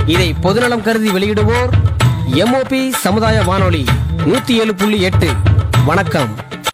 இதை பொதுநலம் கருதி வெளியிடுவோர் எம்ஓபி சமுதாய வானொலி நூத்தி ஏழு புள்ளி எட்டு வணக்கம்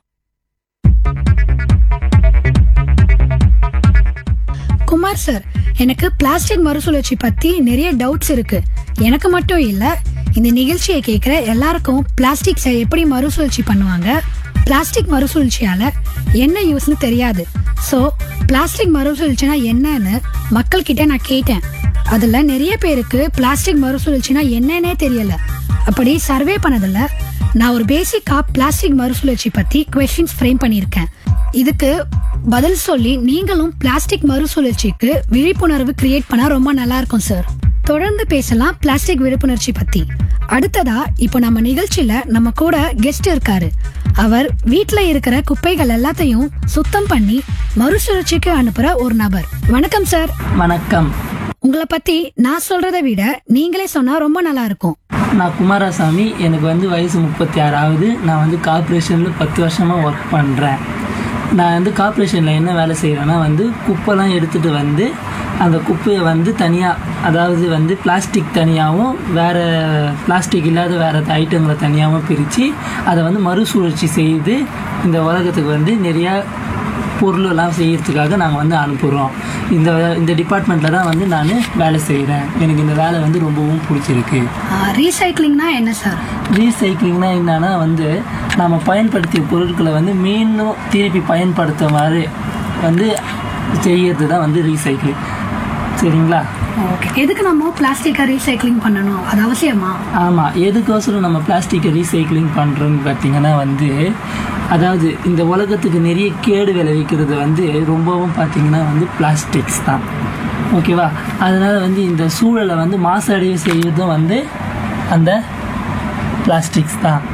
குமார் சார் எனக்கு பிளாஸ்டிக் மறுசுழற்சி பத்தி நிறைய டவுட்ஸ் இருக்கு எனக்கு மட்டும் இல்ல இந்த நிகழ்ச்சியை கேட்குற எல்லாருக்கும் பிளாஸ்டிக்ஸை எப்படி மறுசுழற்சி பண்ணுவாங்க பிளாஸ்டிக் மறுசுழற்சியால என்ன யூஸ்னு தெரியாது ஸோ பிளாஸ்டிக் மறுசுழற்சினா என்னன்னு மக்கள் கிட்ட நான் கேட்டேன் அதுல நிறைய பேருக்கு பிளாஸ்டிக் மறுசுழற்சினா என்னன்னே தெரியல அப்படி சர்வே பண்ணதுல நான் ஒரு பேசிக்கா பிளாஸ்டிக் மறுசுழற்சி பத்தி கொஸ்டின்ஸ் ஃப்ரேம் பண்ணியிருக்கேன் இதுக்கு பதில் சொல்லி நீங்களும் பிளாஸ்டிக் மறுசுழற்சிக்கு விழிப்புணர்வு கிரியேட் பண்ணா ரொம்ப நல்லா இருக்கும் சார் தொடர்ந்து பேசலாம் பிளாஸ்டிக் விழிப்புணர்ச்சி பத்தி அடுத்ததா இப்போ நம்ம நிகழ்ச்சியில நம்ம கூட கெஸ்ட் இருக்காரு அவர் வீட்ல இருக்கிற குப்பைகள் எல்லாத்தையும் சுத்தம் பண்ணி மறுசுழற்சிக்கு அனுப்புற ஒரு நபர் வணக்கம் சார் வணக்கம் உங்களை பத்தி நான் சொல்றதை விட நீங்களே சொன்னா ரொம்ப நல்லா இருக்கும் நான் குமாரசாமி எனக்கு வந்து வயசு முப்பத்தி ஆறாவது நான் வந்து கார்ப்பரேஷனில் பத்து வருஷமாக ஒர்க் பண்ணுறேன் நான் வந்து கார்ப்பரேஷனில் என்ன வேலை செய்கிறேன்னா வந்து குப்பைலாம் எடுத்துகிட்டு வந்து அந்த குப்பையை வந்து தனியாக அதாவது வந்து பிளாஸ்டிக் தனியாகவும் வேறு பிளாஸ்டிக் இல்லாத வேறு ஐட்டங்களை தனியாகவும் பிரித்து அதை வந்து மறுசுழற்சி செய்து இந்த உலகத்துக்கு வந்து நிறையா பொருளெல்லாம் செய்யறதுக்காக நாங்கள் வந்து அனுப்புகிறோம் இந்த இந்த டிபார்ட்மெண்ட்டில் தான் வந்து நான் வேலை செய்கிறேன் எனக்கு இந்த வேலை வந்து ரொம்பவும் பிடிச்சிருக்கு ரீசைக்ளிங்னா என்ன சார் ரீசைக்ளிங்னா என்னன்னா வந்து நம்ம பயன்படுத்திய பொருட்களை வந்து மீண்டும் திருப்பி பயன்படுத்த மாதிரி வந்து செய்யறது தான் வந்து ரீசைக்ளிங் சரிங்களா ஓகே எதுக்கு நம்ம பிளாஸ்டிக்கை ரீசைக்ளிங் பண்ணணும் அது அவசியமா ஆமாம் எதுக்கோசரம் நம்ம பிளாஸ்டிக்கை ரீசைக்ளிங் பண்ணுறோன்னு பார்த்தீங்கன்னா வந்து அதாவது இந்த உலகத்துக்கு நிறைய கேடு விளைவிக்கிறது வந்து ரொம்பவும் பார்த்தீங்கன்னா வந்து பிளாஸ்டிக்ஸ் தான் ஓகேவா அதனால் வந்து இந்த சூழலை வந்து மாசடைய செய்வதும் வந்து அந்த பிளாஸ்டிக்ஸ் தான்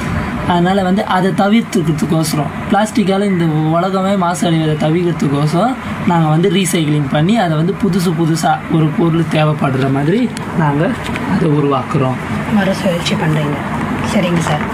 அதனால் வந்து அதை தவிர்த்துக்கிறதுக்கோசரம் பிளாஸ்டிக்கால் இந்த உலகமே மாசடைவதை தவிர்க்கிறதுக்கோசரம் நாங்கள் வந்து ரீசைக்ளிங் பண்ணி அதை வந்து புதுசு புதுசாக ஒரு பொருள் தேவைப்படுற மாதிரி நாங்கள் அதை உருவாக்குறோம் மறுசுழற்சி பண்றீங்க சரிங்க சார்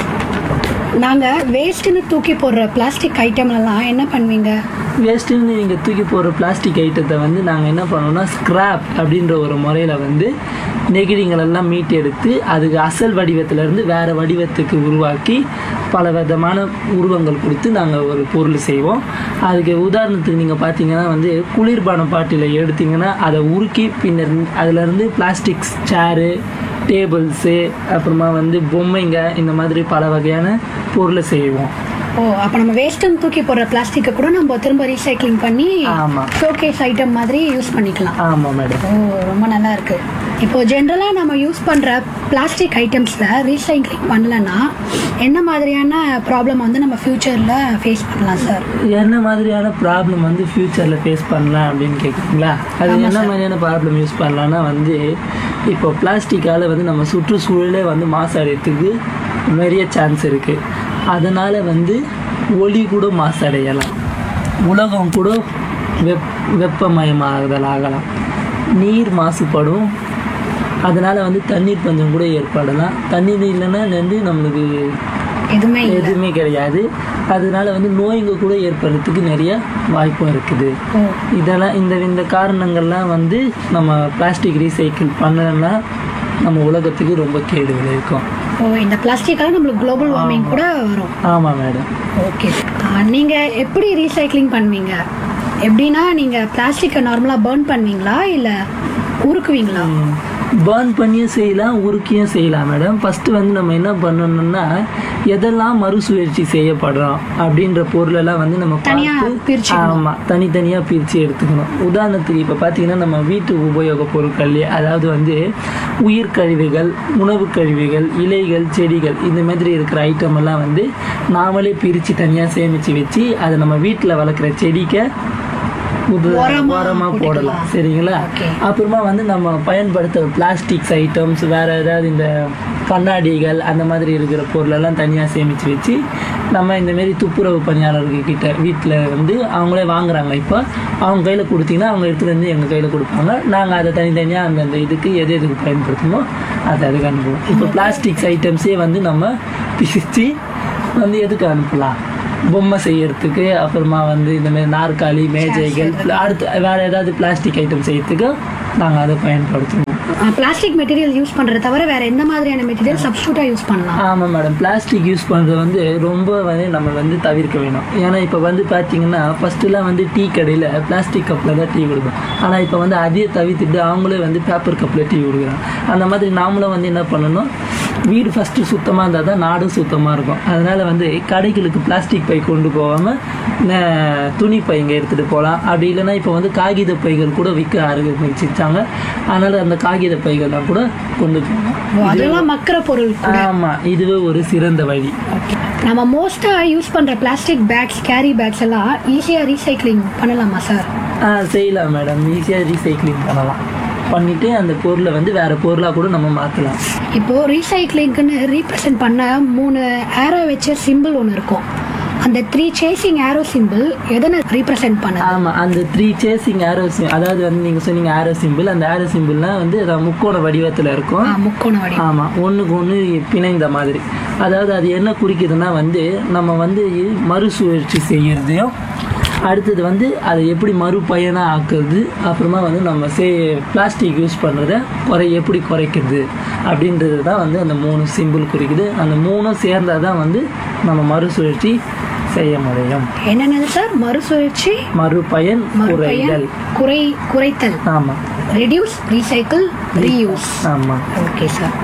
நாங்க வேஸ்ட்னு தூக்கி போடுற பிளாஸ்டிக் ஐட்டம்லாம் என்ன பண்ணுவீங்க வேஸ்ட்டுன்னு நீங்கள் தூக்கி போடுற பிளாஸ்டிக் ஐட்டத்தை வந்து நாங்கள் என்ன பண்ணோம்னா ஸ்க்ராப் அப்படின்ற ஒரு முறையில் வந்து நெகிழிங்களெல்லாம் மீட்டு எடுத்து அதுக்கு அசல் வடிவத்திலேருந்து வேறு வடிவத்துக்கு உருவாக்கி பல விதமான உருவங்கள் கொடுத்து நாங்கள் ஒரு பொருள் செய்வோம் அதுக்கு உதாரணத்துக்கு நீங்கள் பார்த்தீங்கன்னா வந்து குளிர்பான பாட்டில் எடுத்தீங்கன்னா அதை உருக்கி பின்னர் அதுலேருந்து பிளாஸ்டிக்ஸ் சேரு டேபிள்ஸு அப்புறமா வந்து பொம்மைங்க இந்த மாதிரி பல வகையான பொருளை செய்வோம் ஓ அப்ப நம்ம வேஸ்ட்னு தூக்கி போடுற பிளாஸ்டிக்கை கூட நம்ம திரும்ப ரீசைக்ளிங் பண்ணி ஆமா. ஷோகேஸ் ஐட்டம் மாதிரி யூஸ் பண்ணிக்கலாம் ஆமாம் மேடம் ஓ ரொம்ப நல்லா இருக்கு இப்போ ஜென்ரலா நம்ம யூஸ் பண்ற பிளாஸ்டிக் ஐட்டம்ஸ்ல ரீசைக்ளிங் பண்ணலன்னா என்ன மாதிரியான ப்ராப்ளம் வந்து நம்ம ஃபியூச்சர்ல ஃபேஸ் பண்ணலாம் சார் என்ன மாதிரியான ப்ராப்ளம் வந்து ஃப்யூச்சரில் ஃபேஸ் பண்ணலாம் அப்படின்னு கேட்குறீங்களா அது என்ன மாதிரியான ப்ராப்ளம் யூஸ் பண்ணலாம்னா வந்து இப்போ பிளாஸ்டிக்கால் வந்து நம்ம சுற்றுச்சூழலே வந்து மாசடையறதுக்கு நிறைய சான்ஸ் இருக்குது அதனால் வந்து ஒளி கூட மாசடையலாம் உலகம் கூட வெப் வெப்பமயமாகுதல் ஆகலாம் நீர் மாசுபடும் அதனால் வந்து தண்ணீர் பஞ்சம் கூட ஏற்படலாம் தண்ணீர் இல்லைன்னா வந்து நம்மளுக்கு எதுவுமே இல்லை எதுவுமே கிடையாது அதனால வந்து நோய்ங்க கூட ஏற்படுறதுக்கு நிறைய வாய்ப்பும் இருக்குது ஓ இதெல்லாம் இந்த இந்த காரணங்கள்லாம் வந்து நம்ம பிளாஸ்டிக் ரீசைக்கிள் பண்ணலைன்னா நம்ம உலகத்துக்கு ரொம்ப கேடு விளைவிக்கும் ஓ இந்த பிளாஸ்டிக்கால நம்மளுக்கு குளோபல் வார்மிங் கூட வரும் ஆமாம் மேடம் ஓகே நீங்க எப்படி ரீசைக்ளிங் பண்ணுவீங்க எப்படின்னா நீங்க பிளாஸ்டிக்கை நார்மலா பர்ன் பண்ணுவீங்களா இல்ல உருக்குவீங்களா பேர்ன் பண்ணியும் செய்யலாம் உருக்கியும் செய்யலாம் மேடம் ஃபஸ்ட்டு வந்து நம்ம என்ன பண்ணணும்னா எதெல்லாம் மறுசுழற்சி செய்யப்படுறோம் அப்படின்ற பொருளெல்லாம் வந்து நம்ம தனியா பார்த்து பிரிச்சுக்கணும். ஆமாம் தனித்தனியாக பிரித்து எடுத்துக்கணும் உதாரணத்துக்கு இப்போ பார்த்தீங்கன்னா நம்ம வீட்டு உபயோக பொருட்கள் அதாவது வந்து உயிர் கழிவுகள் உணவு கழிவுகள் இலைகள் செடிகள் இந்த மாதிரி இருக்கிற ஐட்டம் எல்லாம் வந்து நாமளே பிரித்து தனியாக சேமித்து வச்சு அதை நம்ம வீட்டில் வளர்க்குற செடிக்கு உத- உரமா உரமா போடலாம் போட்டுக்கலாம். சரிங்களா Okay. அப்புறமா வந்து நம்ம பயன்படுத்துகிற பிளாஸ்டிக்ஸ் ஐட்டம்ஸ் வேறு ஏதாவது இந்த கண்ணாடிகள் அந்த மாதிரி இருக்கிற பொருளெல்லாம் தனியாக சேமித்து வச்சு நம்ம இந்த மாரி துப்புரவு பணியாளர்கள் கிட்ட வீட்டில் வந்து அவங்களே வாங்குறாங்க இப்போ அவங்க கையில் கொடுத்தீங்கன்னா அவங்க எடுத்துகிட்டு வந்து எங்கள் கையில் கொடுப்பாங்க நாங்கள் அதை தனித்தனியாக அந்தந்த இதுக்கு எது எதுக்கு பயன்படுத்தணுமோ அதை அதுக்கு அனுப்புவோம் இப்போ பிளாஸ்டிக்ஸ் ஐட்டம்ஸே வந்து நம்ம பிரித்து வந்து எதுக்கு அனுப்பலாம் பொம்மை செய்யறதுக்கு அப்புறமா வந்து இந்த மாதிரி நாற்காலி மேஜைகள் அடுத்து வேற ஏதாவது பிளாஸ்டிக் ஐட்டம் செய்யறதுக்கு நாங்கள் அதை பயன்படுத்துவோம் பிளாஸ்டிக் மெட்டீரியல் யூஸ் பண்றத தவிர வேற எந்த மாதிரியான மெட்டீரியல் சப்ஸ்டியூட்டா யூஸ் பண்ணலாம் ஆமாம் மேடம் பிளாஸ்டிக் யூஸ் பண்ணுறது வந்து ரொம்ப வந்து நம்ம வந்து தவிர்க்க வேணும் ஏன்னா இப்போ வந்து பார்த்தீங்கன்னா ஃபஸ்ட்டுலாம் வந்து டீ கடையில் பிளாஸ்டிக் கப்பில் தான் டீ கொடுப்போம் ஆனால் இப்போ வந்து அதையே தவிர்த்துட்டு அவங்களே வந்து பேப்பர் கப்பில் டீ கொடுக்குறாங்க அந்த மாதிரி நாமளும் வந்து என்ன பண்ணணும் வீடு ஃபஸ்ட்டு சுத்தமாக இருந்தால் தான் நாடும் சுத்தமாக இருக்கும் அதனால் வந்து கடைகளுக்கு பிளாஸ்டிக் பை கொண்டு போகாமல் துணி பைங்க எடுத்துகிட்டு போகலாம் அப்படி இல்லைன்னா இப்போ வந்து காகித பைகள் கூட விற்க ஆரம்பிச்சிருச்சாங்க அதனால் அந்த காகித பைகள்லாம் கூட கொண்டு போகலாம் ஓ, அதெல்லாம் மக்கிற பொருள் கூட ஆமாம் இதுவே ஒரு சிறந்த வழி நம்ம மோஸ்டா யூஸ் பண்ற பிளாஸ்டிக் பேக்ஸ் கேரி பேக்ஸ் எல்லாம் ஈஸியா ரீசைக்ளிங் பண்ணலாமா சார் ஆ செய்யலாம் மேடம் ஈஸியாக ரீசைக்ளிங் பண்ணலாம் பண்ணிவிட்டு அந்த பொருளை வந்து வேறு பொருளாக கூட நம்ம மாற்றலாம் இப்போ ரீசைக்ளிங்க்குன்னு ரீப்ரசென்ட் பண்ண மூணு ஏரோ வச்ச சிம்பிள் ஒன்று இருக்கும் அந்த த்ரீ சேசிங் ஏரோ சிம்பிள் எதனை ரீப்ரசென்ட் பண்ணுது ஆமாம் அந்த த்ரீ சேசிங் ஆரோ சிம் அதாவது வந்து நீங்கள் சொன்னீங்க ஆரோ சிம்பிள் அந்த ஆரோ சிம்பிள்லாம் வந்து அது முக்கோண வடிவத்தில் இருக்கும் ஆ, முக்கோண வடி ஆமாம் ஒன்றுக்கு ஒன்று பிணைந்த மாதிரி அதாவது அது என்ன குறிக்குதுன்னா வந்து நம்ம வந்து மறுசுழற்சி செய்யறதையும் அடுத்தது வந்து அதை எப்படி மறுபயனாக ஆக்குறது அப்புறமா வந்து நம்ம சே பிளாஸ்டிக் யூஸ் பண்ணுறத குறை எப்படி குறைக்கிறது அப்படின்றது தான் வந்து அந்த மூணு சிம்பிள் குறிக்குது அந்த மூணும் சேர்ந்தால் தான் வந்து நம்ம மறுசுழற்சி செய்ய முடியும் என்னென்னது சார் மறுசுழற்சி மறுபயன் மறுபயன் குறைதல் குறை குறைத்தல் ஆமாம் ரெடியூஸ் ரீசைக்கிள் ரீயூஸ் ஆமாம் ஓகே சார்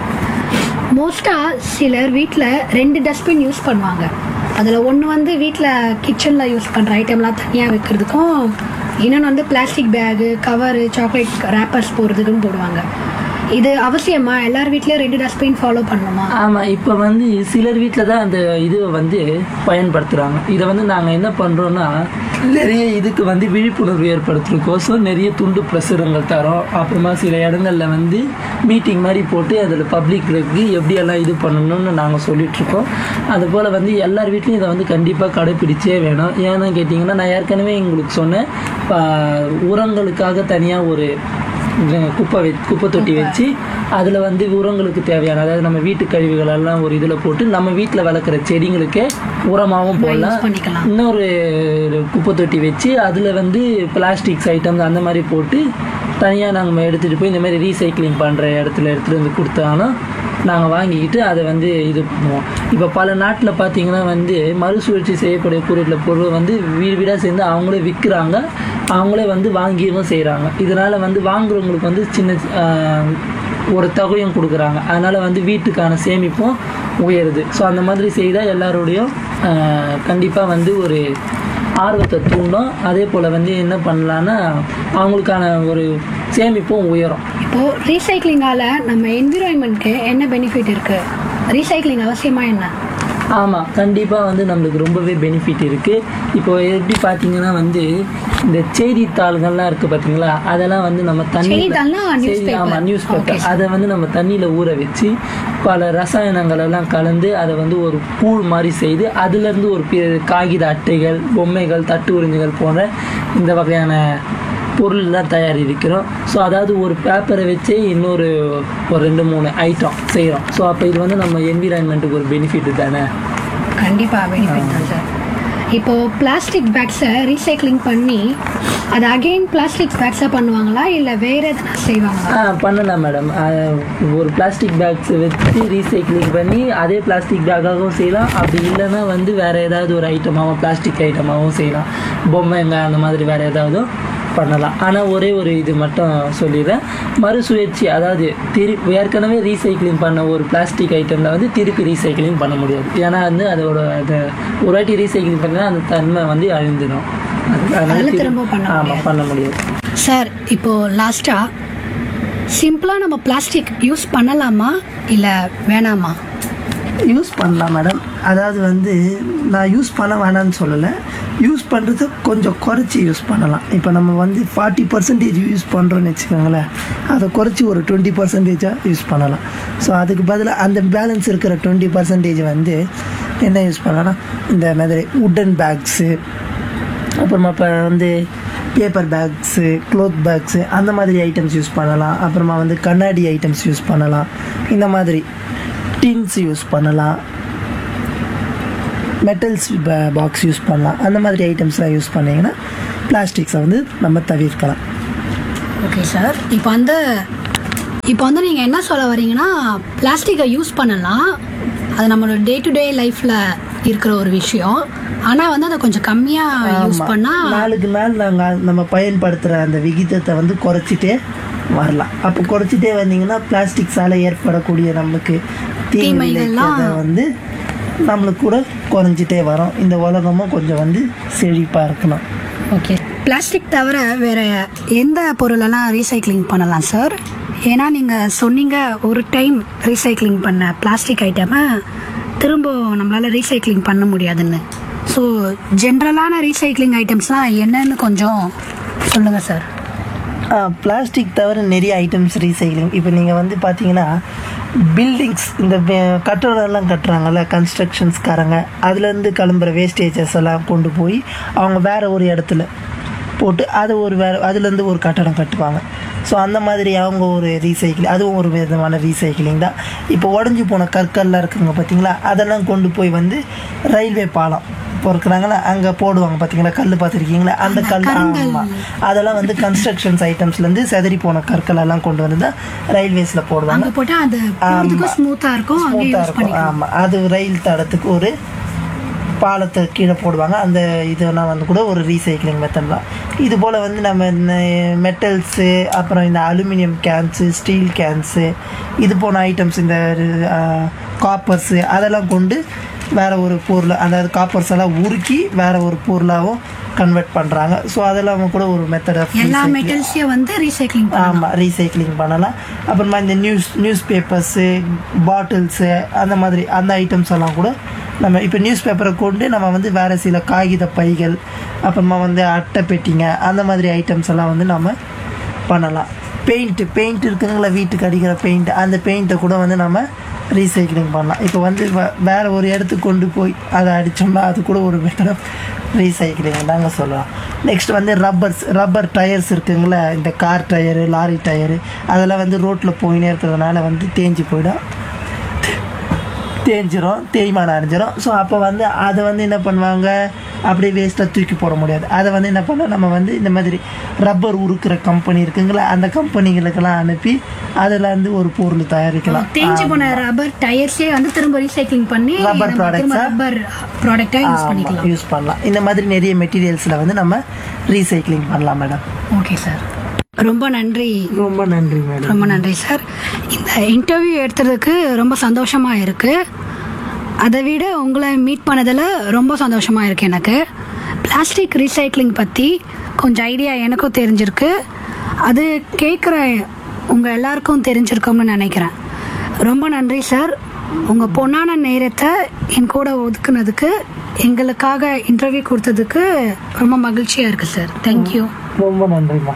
மோஸ்டா சிலர் வீட்டில் ரெண்டு டஸ்ட்பின் யூஸ் பண்ணுவாங்க அதில் ஒன்று வந்து வீட்டில் கிச்சனில் யூஸ் பண்ணுற ஐட்டம்லாம் தனியாக வைக்கிறதுக்கும் இன்னொன்று வந்து plastic bag cover chocolate wrappers போடுறதுக்குன்னு போடுவாங்க இது அவசியமா எல்லார் வீட்லயும் ரெண்டு டஸ்ட்பின் ஃபாலோ பண்ணணுமா ஆமாம் இப்போ வந்து சிலர் வீட்டில் தான் அந்த இதுவை வந்து பயன்படுத்துகிறாங்க இதை வந்து நாங்கள் என்ன பண்ணுறோன்னா நிறைய இதுக்கு வந்து விழிப்புணர்வு ஏற்படுத்துறதுக்கோசம் நிறைய துண்டு பிரசுரங்கள் தரோம் அப்புறமா சில இடங்கள்ல வந்து மீட்டிங் மாதிரி போட்டு அதில் பப்ளிக்கு எப்படியெல்லாம் இது பண்ணணும்னு நாங்கள் சொல்லிகிட்ருக்கோம் அதுபோல் வந்து எல்லார் வீட்லையும் இதை வந்து கண்டிப்பாக கடைப்பிடிச்சே வேணும் ஏன்னு கேட்டிங்கன்னா நான் ஏற்கனவே உங்களுக்கு சொன்னேன் ப- உரங்களுக்காக தனியாக ஒரு குப்பை வை குப்பை தொட்டி வச்சு அதில் வந்து உரங்களுக்கு தேவையான அதாவது நம்ம வீட்டு கழிவுகள் எல்லாம் ஒரு இதில் போட்டு நம்ம வீட்டில் வளர்க்குற செடிங்களுக்கே உரமாகவும் போடலாம் யூஸ் பண்ணிக்கலாம் இன்னொரு குப்பை தொட்டி வச்சு அதில் வந்து பிளாஸ்டிக்ஸ் ஐட்டம்ஸ் அந்த மாதிரி போட்டு தனியாக நாங்கள் எடுத்துகிட்டு போய் இந்த மாதிரி ரீசைக்ளிங் பண்ணுற இடத்துல எடுத்துகிட்டு வந்து கொடுத்தாங்கன்னா நாங்கள் வாங்கிக்கிட்டு அதை வந்து இது பண்ணுவோம் இப்போ பல நாட்டில் பார்த்தீங்கன்னா வந்து மறுசுழற்சி செய்யக்கூடிய பொருள் பொருள் வந்து வீடு வீடாக சேர்ந்து அவங்களே விற்கிறாங்க அவங்களே வந்து வாங்கியவும் செய்கிறாங்க இதனால் வந்து வாங்குறவங்களுக்கு வந்து சின்ன ஆஹ், ஒரு தொகையும் கொடுக்குறாங்க அதனால் வந்து வீட்டுக்கான சேமிப்பும் உயருது ஸோ அந்த மாதிரி செய்தால் எல்லாரோடையும் கண்டிப்பாக வந்து ஒரு ஆர்வத்தை தூண்டும் அதே போல் வந்து என்ன பண்ணலான்னா அவங்களுக்கான ஒரு சேமிப்பும் உயரும் இப்போ ரீசைக்ளிங்கால நம்ம என்விரான்மெண்ட்க்கு என்ன பெனிஃபிட் இருக்கு ரீசைக்ளிங் அவசியமா என்ன ஆமாம் கண்டிப்பாக வந்து நம்மளுக்கு ரொம்பவே பெனிஃபிட் இருக்குது இப்போ எப்படி பார்த்தீங்கன்னா வந்து இந்த செய்தித்தாள்கள்லாம் இருக்குது பார்த்தீங்களா அதெல்லாம் வந்து நம்ம தண்ணி செய்தித்தாள்னா newspaper. ஆமாம் நியூஸ் Okay, பேப்பர் அதை வந்து நம்ம தண்ணியில் ஊற வச்சு பல ரசாயனங்கள் எல்லாம் கலந்து அதை வந்து ஒரு கூழ் மாதிரி செய்து அதுலேருந்து ஒரு பி- காகித அட்டைகள் பொம்மைகள் தட்டு உறிஞ்சுகள் போன்ற இந்த வகையான பொருள்லாம் தயாரிக்கிறோம் ஸோ அதாவது ஒரு பேப்பரை வச்சே இன்னொரு ஒரு ரெண்டு மூணு ஐட்டம் செய்கிறோம் ஸோ அப்போ இது வந்து நம்ம என்விரான்மெண்ட்டுக்கு ஒரு பெனிஃபிட் தானே கண்டிப்பா பெனிஃபிட் தான் சார் இப்போ பிளாஸ்டிக் பேக்ஸை ரீசைக்ளிங் பண்ணி அது அகைன் பிளாஸ்டிக் பேக்ஸாக பண்ணுவாங்களா இல்லை வேற எதனா செய்வாங்களா ஆ பண்ணலாம் மேடம் ஒரு பிளாஸ்டிக் பேக்ஸ் வச்சு ரீசைக்ளிங் பண்ணி அதே பிளாஸ்டிக் பேக்காகவும் செய்யலாம் அப்படி இல்லைன்னா வந்து வேற ஏதாவது ஒரு ஐட்டமாகவும் பிளாஸ்டிக் ஐட்டமாகவும் செய்யலாம் பொம்மைங்க அந்த மாதிரி வேற ஏதாவது பண்ணலாம் ஆனால் ஒரே ஒரு இது மட்டும் சொல்லிடுறேன் மறுசுழற்சி அதாவது திரு ஏற்கனவே ரீசைக்ளிங் பண்ண ஒரு பிளாஸ்டிக் ஐட்டமில் வந்து திருப்பி ரீசைக்ளிங் பண்ண முடியாது ஏன்னா வந்து அதோட அது ஒரு வாட்டி ரீசைக்ளிங் பண்ணால் அந்த தன்மை வந்து அழிந்துடும் அது- அதனால அதனால திரு- திரும்ப பண்ண ஆமாம் பண்ண முடியாது சார் இப்போ லாஸ்டா சிம்பிளா நம்ம பிளாஸ்டிக் யூஸ் பண்ணலாமா இல்லை வேணாமா யூஸ் பண்ணலாம் மேடம் அதாவது வந்து நான் யூஸ் பண்ண வேணாம்னு சொல்லலை யூஸ் பண்ணுறது கொஞ்சம் குறைச்சி யூஸ் பண்ணலாம் இப்போ நம்ம வந்து ஃபார்ட்டி பர்சன்டேஜ் யூஸ் பண்ணுறோன்னு வச்சுக்கோங்களேன் அதை குறைச்சி ஒரு டுவெண்ட்டி பர்சன்டேஜாக யூஸ் பண்ணலாம் ஸோ அதுக்கு பதிலாக அந்த பேலன்ஸ் இருக்கிற டுவெண்ட்டி பர்சன்டேஜ் வந்து என்ன யூஸ் பண்ணலாம் இந்த மாதிரி உட்டன் பேக்ஸு அப்புறமா இப்போ வந்து பேப்பர் பேக்ஸு க்ளோத் பேக்ஸு அந்த மாதிரி ஐட்டம்ஸ் யூஸ் பண்ணலாம் அப்புறமா வந்து கண்ணாடி ஐட்டம்ஸ் யூஸ் பண்ணலாம் இந்த மாதிரி டின்ஸ் யூஸ் பண்ணலாம் மெட்டல்ஸ் பாக்ஸ் யூஸ் பண்ணலாம் அந்த மாதிரி ஐட்டம்ஸ்லாம் யூஸ் பண்ணிங்கன்னா பிளாஸ்டிக்ஸை வந்து நம்ம தவிர்க்கலாம் ஓகே சார் இப்போ அந்த இப்போ வந்து நீங்கள் என்ன சொல்ல வரீங்கன்னா பிளாஸ்டிக்கை யூஸ் பண்ணலாம் அது நம்மளோட டே டு டே லைஃப்பில் இருக்கிற ஒரு விஷயம் ஆனால் வந்து அதை கொஞ்சம் கம்மியாக யூஸ் ஆமா. பண்ணால் நாளுக்கு நாள் நாங்கள் நம்ம பயன்படுத்துகிற அந்த விகிதத்தை வந்து குறைச்சிட்டே வரலாம் அப்போ குறைச்சிட்டே வந்தீங்கன்னா பிளாஸ்டிக்ஸால் ஏற்படக்கூடிய நம்மளுக்கு தீமை தீமைகள்லாம் விளைவிக்கிறத வந்து நம்மளுக்கு கூட குறைஞ்சிட்டே வரும் இந்த உலகமும் கொஞ்சம் வந்து செழிப்பாக இருக்கணும் ஓகே பிளாஸ்டிக் தவிர வேற எந்த பொருளெல்லாம் ரீசைக்ளிங் பண்ணலாம் சார் ஏன்னா நீங்கள் சொன்னீங்க ஒரு டைம் ரீசைக்ளிங் பண்ண பிளாஸ்டிக் ஐட்டமை திரும்ப நம்மளால் ரீசைக்ளிங் பண்ண முடியாதுன்னு ஸோ ஜென்ரலான ரீசைக்ளிங் ஐட்டம்ஸ்லாம் என்னன்னு கொஞ்சம் சொல்லுங்கள் சார் பிளாஸ்டிக் தவிர நிறைய ஐட்டம்ஸ் ரீசைக்ளிங் இப்போ நீங்கள் வந்து பார்த்தீங்கன்னா பில்டிங்ஸ் இந்த வே- கட்டடம்லாம் கட்டுறாங்கல்ல கன்ஸ்ட்ரக்ஷன்ஸ்காரங்க அதுலேருந்து கிளம்புற வேஸ்டேஜஸ் எல்லாம் கொண்டு போய் அவங்க வேற ஒரு இடத்துல போட்டு அது ஒரு வேற அதுலேருந்து ஒரு கட்டடம் கட்டுவாங்க ஸோ அந்த மாதிரி அவங்க ஒரு ரீசைக்கிள் அதுவும் ஒரு விதமான ரீசைக்கிளிங் தான் இப்போ உடஞ்சி போன கற்கள்லாம் இருக்குங்க பார்த்தீங்களா அதெல்லாம் கொண்டு போய் வந்து ரயில்வே பாலம் பொறுக்கிறாங்களா அங்கே போடுவாங்க பார்த்தீங்களா கல் பார்த்துருக்கீங்களா அந்த கல் ஆமாம் அதெல்லாம் வந்து கன்ஸ்ட்ரக்ஷன்ஸ் ஐட்டம்ஸ்லேருந்து செதறி போன கற்கள் எல்லாம் கொண்டு வந்து தான் ரயில்வேஸில் போடுவாங்க அங்கே போட்டால் அது போகிறதுக்கும் ஸ்மூத்தாக இருக்கும் அங்கே ஸ்மூத்தாக யூஸ் இருக்கும் பண்ணிக்கலாம் ஆமாம் அது ரயில் தடத்துக்கு ஒரு பாலத்தை கீழே போடுவாங்க அந்த இதெல்லாம் வந்து கூட ஒரு ரீசைக்ளிங் மெத்தட் தான் இது போல் வந்து நம்ம மெட்டல்ஸு அப்புறம் இந்த அலுமினியம் கேன்ஸு ஸ்டீல் கேன்ஸு இது போன ஐட்டம்ஸ் இந்த காப்பர்ஸு அதெல்லாம் கொண்டு வேற ஒரு பொருள் அதாவது காப்பர்ஸ் எல்லாம் உருக்கி வேற ஒரு பொருளாகவும் கன்வெர்ட் பண்ணுறாங்க ஸோ அதெல்லாம் கூட ஒரு மெத்தட் ஆஃப் எல்லா மெட்டல்ஸையும் வந்து ரீசைக்ளிங் பண்ணலாம் ஆமாம் ரீசைக்ளிங் பண்ணலாம் அப்புறமா இந்த நியூஸ் நியூஸ் பேப்பர்ஸு பாட்டில்ஸு அந்த மாதிரி அந்த ஐட்டம்ஸ் எல்லாம் கூட நம்ம இப்போ நியூஸ் பேப்பரை கொண்டு நம்ம வந்து வேறு சில காகித பைகள் அப்புறமா வந்து அட்டை பெட்டிங்க அந்த மாதிரி ஐட்டம்ஸ் எல்லாம் வந்து நம்ம பண்ணலாம் பெயிண்ட்டு பெயிண்ட் இருக்குங்களா வீட்டுக்கு அடிக்கிற பெயிண்ட் அந்த பெயிண்ட்டை கூட வந்து நம்ம ரீசைக்ளிங் பண்ணலாம் இப்போ வந்து வ- வேற ஒரு இடத்துக்கு கொண்டு போய் அதை அடித்தோம்னா அது கூட ஒரு மெத்தட் ஆஃப் ரீசைக்ளிங் தாங்க சொல்லலாம் நெக்ஸ்ட் வந்து ரப்பர்ஸ் ரப்பர் டயர்ஸ் இருக்குங்களா இந்த கார் டயரு லாரி டயரு அதெல்லாம் வந்து ரோட்டில் போயினே இருக்கிறதுனால வந்து தேஞ்சு போயிடும் தேஞ்சிரும் தேய்மானம் அடைஞ்சிரும் ஸோ அப்போ வந்து அதை வந்து என்ன பண்ணுவாங்க அப்படியே வேஸ்ட்டாக தூக்கி போட முடியாது அதை வந்து என்ன பண்ணோம் நம்ம வந்து இந்த மாதிரி ரப்பர் உருக்குற கம்பெனி இருக்குங்களா அந்த கம்பெனிகளுக்கெல்லாம் அனுப்பி அதில் வந்து ஒரு பொருள் தயாரிக்கலாம் தேஞ்சு போன ரப்பர் டயர்ஸே வந்து திரும்ப ரீசைக்ளிங் பண்ணி Rubber நம்ம திரும்ப products-ஆ? ரப்பர் ப்ராடக்டாக யூஸ் பண்ணிக்கலாம் யூஸ் பண்ணலாம் இந்த மாதிரி நிறைய மெட்டீரியல்ஸில் வந்து நம்ம ரீசைக்ளிங் பண்ணலாம் மேடம் ஓகே சார் ரொம்ப நன்றி ரொம்ப நன்றி மேடம் ரொம்ப நன்றி சார் இந்த இன்டர்வியூ எடுத்ததுக்கு ரொம்ப சந்தோஷமா இருக்கு அதை விட உங்களை மீட் பண்ணதில் ரொம்ப சந்தோஷமா இருக்கு எனக்கு பிளாஸ்டிக் ரீசைக்ளிங் பற்றி கொஞ்சம் ஐடியா எனக்கும் தெரிஞ்சிருக்கு அது கேட்குற உங்கள் எல்லாருக்கும் தெரிஞ்சிருக்கும்னு நினைக்கிறேன் ரொம்ப நன்றி சார் உங்கள் பொன்னான நேரத்தை என் கூட ஒதுக்குனதுக்கு எங்களுக்காக இன்டர்வியூ கொடுத்ததுக்கு ரொம்ப மகிழ்ச்சியாக இருக்குது சார் தேங்க்யூ ரொம்ப நன்றிம்மா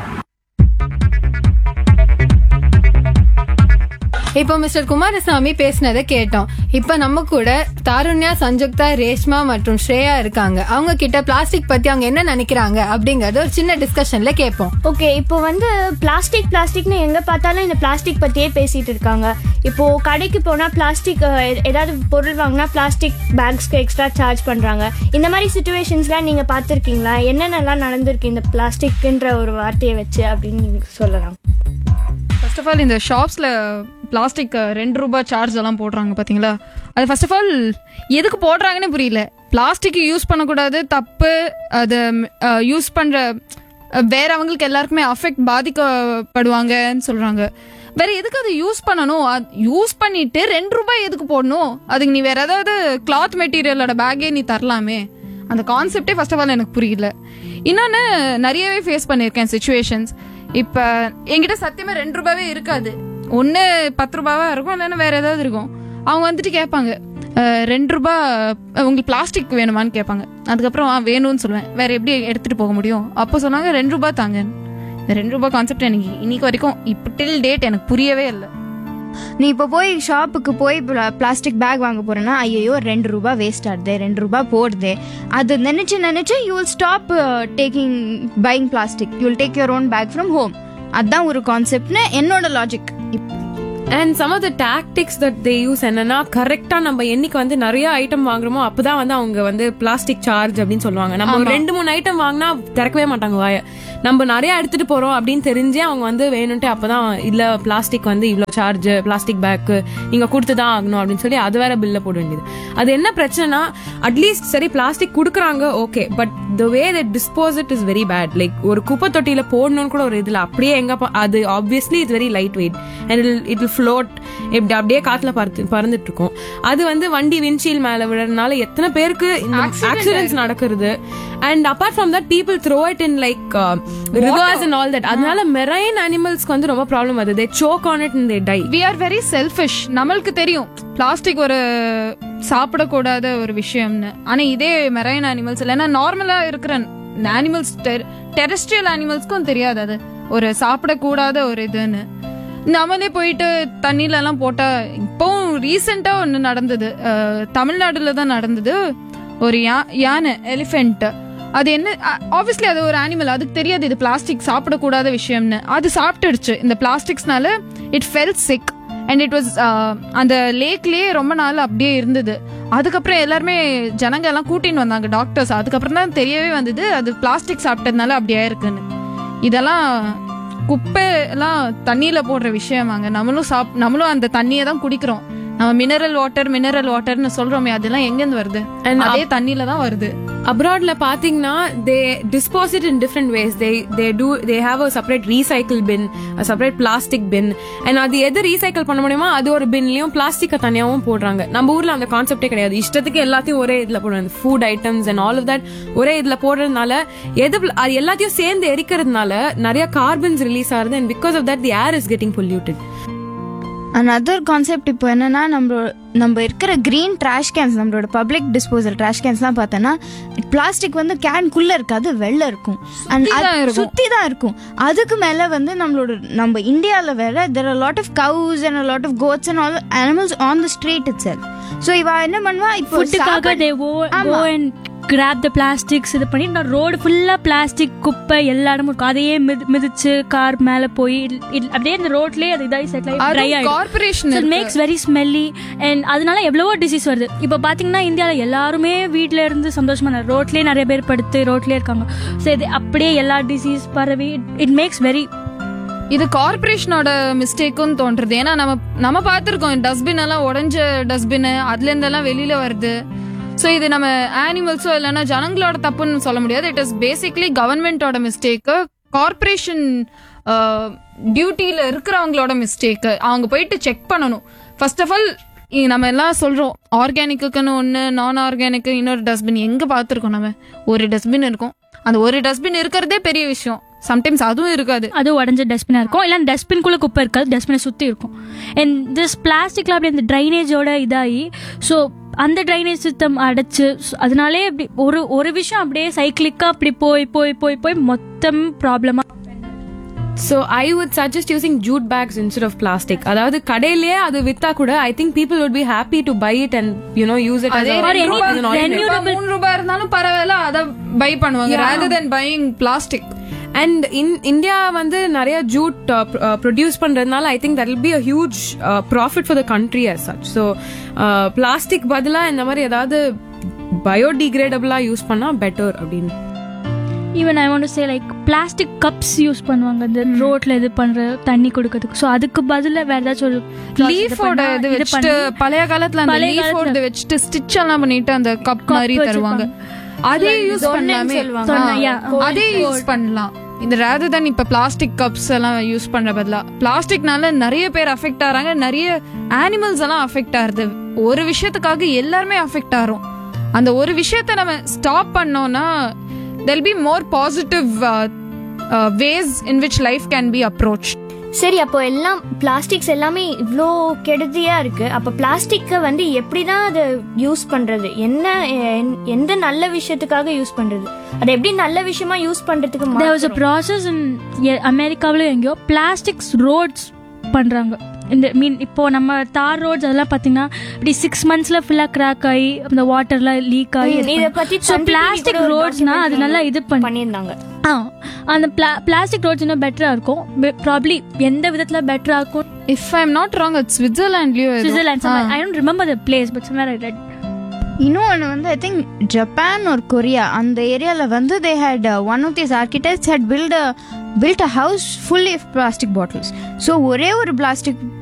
இப்போ மிஸ்டர் குமாரசாமி பேசினதை கேட்டோம் இப்போ நம்ம கூட தாருண்யா சஞ்சுக்தா ரேஷ்மா மற்றும் ஸ்ரேயா இருக்காங்க அவங்க கிட்ட பிளாஸ்டிக் பத்தி அவங்க என்ன நினைக்கிறாங்க அப்படிங்கறது ஒரு சின்ன டிஸ்கஷன்ல கேட்போம் ஓகே இப்போ வந்து பிளாஸ்டிக் பிளாஸ்டிக்னு எங்கே பார்த்தாலும் இந்த பிளாஸ்டிக் பற்றியே பேசிகிட்டு இருக்காங்க இப்போ கடைக்கு போனால் பிளாஸ்டிக் ஏதாவது பொருள் வாங்கினா பிளாஸ்டிக் பேக்ஸ்க்கு எக்ஸ்ட்ரா சார்ஜ் பண்ணுறாங்க இந்த மாதிரி சுச்சுவேஷன்ஸ்லாம் நீங்கள் பார்த்துருக்கீங்களா என்னென்னலாம் நடந்திருக்கு இந்த பிளாஸ்டிக்ன்ற ஒரு வார்த்தையை வச்சு அப்படின்னு நீங்க சொல்லலாம் ஃபர்ஸ்ட் ஆஃப் ஆல் இந்த ஷாப்ஸில் பிளாஸ்டிக் ரெண்டு ரூபாய் சார்ஜ் எல்லாம் போடுறாங்க பார்த்தீங்களா அது ஃபர்ஸ்ட் ஆஃப் ஆல் எதுக்கு போடுறாங்கன்னு புரியல பிளாஸ்டிக் யூஸ் பண்ணக்கூடாது தப்பு அது யூஸ் பண்ணுற வேறவங்களுக்கு எல்லாருக்குமே அஃபெக்ட் பாதிக்கப்படுவாங்கன்னு சொல்கிறாங்க வேற எதுக்கு அதை யூஸ் பண்ணணும் யூஸ் பண்ணிட்டு ரெண்டு ரூபாய் எதுக்கு போடணும் அதுக்கு நீ வேற ஏதாவது கிளாத் மெட்டீரியலோட பேக்கே நீ தரலாமே அந்த கான்செப்டே ஃபர்ஸ்ட் ஆஃப் ஆல் எனக்கு புரியல இன்னொன்று நிறையவே ஃபேஸ் பண்ணியிருக்கேன் சுச்சுவேஷன்ஸ் இப்போ என்கிட்ட சத்தியமா ரெண்டு ரூபாவே இருக்காது ஒன்று பத்து ரூபாவா இருக்கும் இல்லைன்னா வேற ஏதாவது இருக்கும் அவங்க வந்துட்டு கேட்பாங்க "அஹ், ரெண்டு ரூபா அஹ், உங்களுக்கு பிளாஸ்டிக் வேணுமான்னு கேட்பாங்க அதுக்கப்புறம் "ஆ, வேணும்னு சொல்லுவேன் வேற எப்படி எடுத்துட்டு போக முடியும் அப்போ சொன்னாங்க ரெண்டு ரூபா தாங்க இந்த ரெண்டு ரூபா கான்செப்ட் எனக்கு இன்னைக்கு வரைக்கும் இப்போ டில் டேட் எனக்கு புரியவே இல்லை நீ இப்போ போய் ஷாப்புக்கு போய் பிளாஸ்டிக் பேக் வாங்க போறேன்னா ஐயோ ரெண்டு ரூபா வேஸ்ட் ஆகுது ரெண்டு ரூபா போடுதே அது நினைச்சு நினைச்சு you will stop taking buying plastic you will take your own bag from home அதான் ஒரு கான்செப்ட்னு என்னோட logic and some of the tactics that they use என்னன்னா கரெக்டா நம்ம என்னைக்கு வந்து நிறைய ஐட்டம் வாங்குறோமோ அப்பதான் வந்து அவங்க வந்து பிளாஸ்டிக் சார்ஜ் அப்படின்னு சொல்லுவாங்க நம்ம ஒரு ரெண்டு மூணு ஐட்டம் வாங்கினா திறக்கவே மாட்டாங்க வாய நம்ம நிறைய எடுத்துட்டு போறோம் அப்படின்னு தெரிஞ்சே அவங்க வந்து வேணும்ட்டு அப்பதான் இல்ல பிளாஸ்டிக் வந்து இவ்வளோ சார்ஜ் பிளாஸ்டிக் பேக் நீங்க கொடுத்துதான் ஆகணும் அப்படின்னு சொல்லி அது வேற பில்ல போட வேண்டியது அது என்ன பிரச்சனைனா அட்லீஸ்ட் சரி பிளாஸ்டிக் கொடுக்குறாங்க okay but the way that dispose it is very bad like ஒரு குப்பை தொட்டியில போடணும்னு கூட ஒரு இதுல அப்படியே எங்க பா- அது obviously it's very light weight and it will float இப்படி அப்படியே காத்துல பறந்து பறந்துட்டு இருக்கும் அது வந்து வண்டி விண்ட்ஷீல் மேல விழுறதுனால எத்தனை பேருக்கு ஆக்சிடென்ட்ஸ் நடக்கிறது and apart from that people throw it in like rivers and all that அதனால மெரைன் அனிமல்ஸ்க்கு வந்து ரொம்ப ப்ராப்ளம் வருது they choke on it they die we are very selfish நம்மளுக்கு தெரியும் பிளாஸ்டிக் ஒரு சாப்பிடக்கூடாத ஒரு விஷயம்னு ஆனா இதே மெரைன் அனிமல்ஸ் இல்லைன்னா நார்மலா இருக்கிற அனிமல்ஸ் டெரஸ்ட்ரியல் அனிமல்ஸ்க்கும் தெரியாது அது ஒரு சாப்பிடக்கூடாத ஒரு இதுன்னு நம்மளே போயிட்டு தண்ணியில எல்லாம் போட்டா இப்போவும் ரீசெண்டா ஒன்று நடந்தது அஹ், தமிழ்நாடுல தான் நடந்தது ஒரு யா- யானை எலிஃபென்ட் அது என்ன ஆப்வியஸ்லி அது ஒரு அனிமல் அதுக்கு தெரியாது இது பிளாஸ்டிக் சாப்பிடக்கூடாத விஷயம்னு அது சாப்பிட்டுடுச்சு இந்த பிளாஸ்டிக்ஸ்னால it fell sick and it was அந்த லேக்லயே ரொம்ப நாள் அப்படியே இருந்தது அதுக்கப்புறம் எல்லாருமே ஜனங்க எல்லாம் கூட்டின்னு வந்தாங்க டாக்டர்ஸ் அதுக்கப்புறம் தான் தெரியவே வந்தது அது பிளாஸ்டிக் சாப்பிட்டதுனால அப்படியே இருக்குன்னு இதெல்லாம் குப்பை எல்லாம் தண்ணியில போடுற விஷயமாங்க நம்மளும் சாப் நம்மளும் அந்த தண்ணியை தான் குடிக்கிறோம் நம்ம மினரல் வாட்டர் மினரல் வாட்டர்னு சொல்றோமே அதெல்லாம் எங்கேருந்து வருது And அதே தண்ணியில தான் வருது அப்ராட்ல பாத்தீங்கன்னா they dispose it in different ways they they do they have a separate recycle bin separate plastic bin and அது எது ரீசைக்கிள் பண்ண முடியுமோ அது ஒரு பின்லயும் பிளாஸ்டிக்கை தனியாவும் போடுறாங்க நம்ம ஊர்ல அந்த கான்செப்டே கிடையாது இஷ்டத்துக்கு எல்லாத்தையும் ஒரே இதுல போடுறாங்க food items and all of that ஒரே இதுல போடுறதுனால எது அது எல்லாத்தையும் சேர்ந்து எரிக்கிறதுனால நிறைய கார்பன்ஸ் ரிலீஸ் ஆகுது and because of that the air is getting polluted another concept இப்போ என்னன்னா நம்ம நம்ம இருக்கிற க்ரீன் ட்ராஷ் கேன்ஸ் நம்மளோட பப்ளிக் டிஸ்போசல் ட்ராஷ் கேன்ஸ்லாம் பார்த்தோன்னா பிளாஸ்டிக் வந்து கேன்குள்ள இருக்காது வெளில இருக்கும் அண்ட் தான் இருக்கும். சுத்தி தான் இருக்கும் அதுக்கு மேல வந்து நம்மளோட நம்ம இந்தியாவில் வேற there are lot of cows and lot of goats and all animals on the street it sell so இவ என்ன பண்ணுவா இப்போ ஃபுட்டுக்காக சாப்பாடு- தே கோ ஆமா. அண்ட் கிராப் த பிளாஸ்டிக்ஸ் இது பண்ணி நான் ரோடு ஃபுல்லாக பிளாஸ்டிக் குப்பை எல்லா இடமும் இருக்கும் அதையே மிதி மிதிச்சு கார் மேலே போய் it- it- அப்படியே இந்த ரோட்லேயே அது இதாகி செட்டில் ஆகி ட்ரை ஆகிடும் corporation it makes very smelly and அதனால எவ்வளவோ டிசீஸ் வருது இப்போ பார்த்தீங்கன்னா இந்தியாவில் எல்லாருமே வீட்டில் இருந்து சந்தோஷமா ரோட்லேயே நிறைய பேர் படுத்து ரோட்லேயே இருக்காங்க ஸோ இது அப்படியே எல்லா டிசீஸ் பரவி இட் மேக்ஸ் வெரி இது கார்பரேஷனோட மிஸ்டேக்கும் தோன்றது ஏன்னா நம்ம நம்ம பார்த்துருக்கோம் டஸ்ட்பின் எல்லாம் உடஞ்ச டஸ்ட்பின் அதுல இருந்தெல்லாம் வெளியில வருது ஸோ இது நம்ம ஆனிமல்ஸோ இல்லைன்னா ஜனங்களோட தப்புன்னு சொல்ல முடியாது இட் இஸ் பேசிக்லி கவர்மெண்டோட மிஸ்டேக்கு கார்பரேஷன் டியூட்டியில் இருக்கிறவங்களோட மிஸ்டேக்கு அவங்க போயிட்டு செக் பண்ணணும் ஃபர்ஸ்ட் ஆஃப் ஆல் நம்ம எல்லாம் சொல்றோம் ஆர்கானிக்குன்னு ஒன்று நான் ஆர்கானிக்கு இன்னொரு டஸ்ட்பின் எங்கே பார்த்துருக்கோம் நம்ம ஒரு டஸ்ட்பின் இருக்கும் அந்த ஒரு டஸ்ட்பின் இருக்கிறதே பெரிய விஷயம் சம்டைம்ஸ் அதுவும் இருக்காது அது உடஞ்ச டஸ்ட்பினாக இருக்கும் இல்லை டஸ்ட்பின்குள்ளே குப்பை இருக்காது டஸ்ட்பினை சுற்றி இருக்கும் அண்ட் திஸ் பிளாஸ்டிக்கில் அப்படி அந்த ட்ரைனேஜோட இதாகி ஸோ அந்த ட்ரைனேஜ் சிஸ்டம் அடைச்சு so அதனாலே அப்படி ஒரு ஒரு விஷயம் அப்படியே சைக்கிளிக்காக அப்படி போய் போய் போய் போய் மொத்தம் ப்ராப்ளமாக so I would suggest using jute bags instead of plastic அதாவது கடையிலேயே அது வித்தா கூட I think people would be happy to buy it and you know use it as அதே a- ரெண்டு as an ரூபாய், alternate. ரெண்டு ரூபாய், மூணு ரூபாய் இருந்தாலும் பரவாயில்ல அத பை பண்ணுவாங்க rather than buying plastic and in India வந்து நிறைய ஜூட் ப்ரொடியூஸ் பண்றதுனால I think that will be a huge profit for the country as such so plastic பதிலா இந்த மாதிரி ஏதாவது பயோடிகிரேடபிளா யூஸ் பண்ணா பெட்டர் அப்படின்னு even I want say like plastic cups use பண்ணுவாங்க இந்த ரோட்ல இது பண்ற தண்ணி கொடுக்கறதுக்கு ஸோ அதுக்கு பதிலாக வேற ஏதாச்சும் ஒரு cloth இது லீஃபோட பண்ணா, இது இது வச்சுட்டு பண்ணி- பழைய காலத்துல அந்த பழைய லீஃபோட காலத்துல- இது வச்சுட்டு ஸ்டிச் எல்லாம் பண்ணிட்டு அந்த கப் மாதிரி தருவாங்க அதே யூஸ் பண்ணலாமே சொல்லுவாங்க. சொன்ன- yeah. ஆ, அதே யூஸ் பண்ணலாம் இந்த ரேதர் தான் இப்ப பிளாஸ்டிக் கப்ஸ் எல்லாம் யூஸ் பண்ற பதிலா பிளாஸ்டிக்னால நிறைய பேர் அஃபெக்ட் ஆறாங்க நிறைய அனிமல்ஸ் எல்லாம் அஃபெக்ட் ஆகுது ஒரு விஷயத்துக்காக எல்லாருமே அஃபெக்ட் ஆறோம் அந்த ஒரு விஷயத்த நம்ம ஸ்டாப் பண்ணோம்னா there'll be more positive ways in which life can be approach சரி அப்போ எல்லாம் பிளாஸ்டிக்ஸ் எல்லாமே இவ்வளோ கெடுதியா இருக்கு அப்போ பிளாஸ்டிக்கை வந்து எப்படி தான் அதை யூஸ் பண்றது என்ன என்- எந்த நல்ல விஷயத்துக்காக யூஸ் பண்றது அதை எப்படி நல்ல விஷயமா யூஸ் பண்றதுக்கு there was a மாத்துறோம்? process in அமெரிக்காவிலும் எங்கேயோ பிளாஸ்டிக்ஸ் ரோட்ஸ் பண்ணுறாங்க இந்த மீன் இப்போ நம்ம தார் ரோட்ஸ் அதெல்லாம் பார்த்தீங்கன்னா இப்படி சிக்ஸ் மந்த்ஸ்ல ஃபுல்லாக கிராக் ஆகி அந்த வாட்டர்லாம் லீக் ஆகி ம், இத பத்தி ஸோ சன் டிவி பிளாஸ்டிக் கூட ஒரு ரோட்ஸ்னா அது documentary நல்லா இது பண்ணி பண்ணியிருந்தாங்க ஆ அந்த பிளா பிளாஸ்டிக் ரோட்ஸ் இன்னும் பெட்டராக இருக்கும் ப்ராப்ளி எந்த விதத்தில் பெட்டராக இருக்கும் if I am not wrong it's சுவிட்சர்லாண்ட்லயும் Switzerland I don't remember the place but somewhere I read இன்னொன்று வந்து ஐ திங்க் ஜப்பான் ஒரு கொரியா அந்த ஏரியாவில் வந்து they had one of this architects had built built a house fully of plastic bottles so ஒரே ஒரு plastic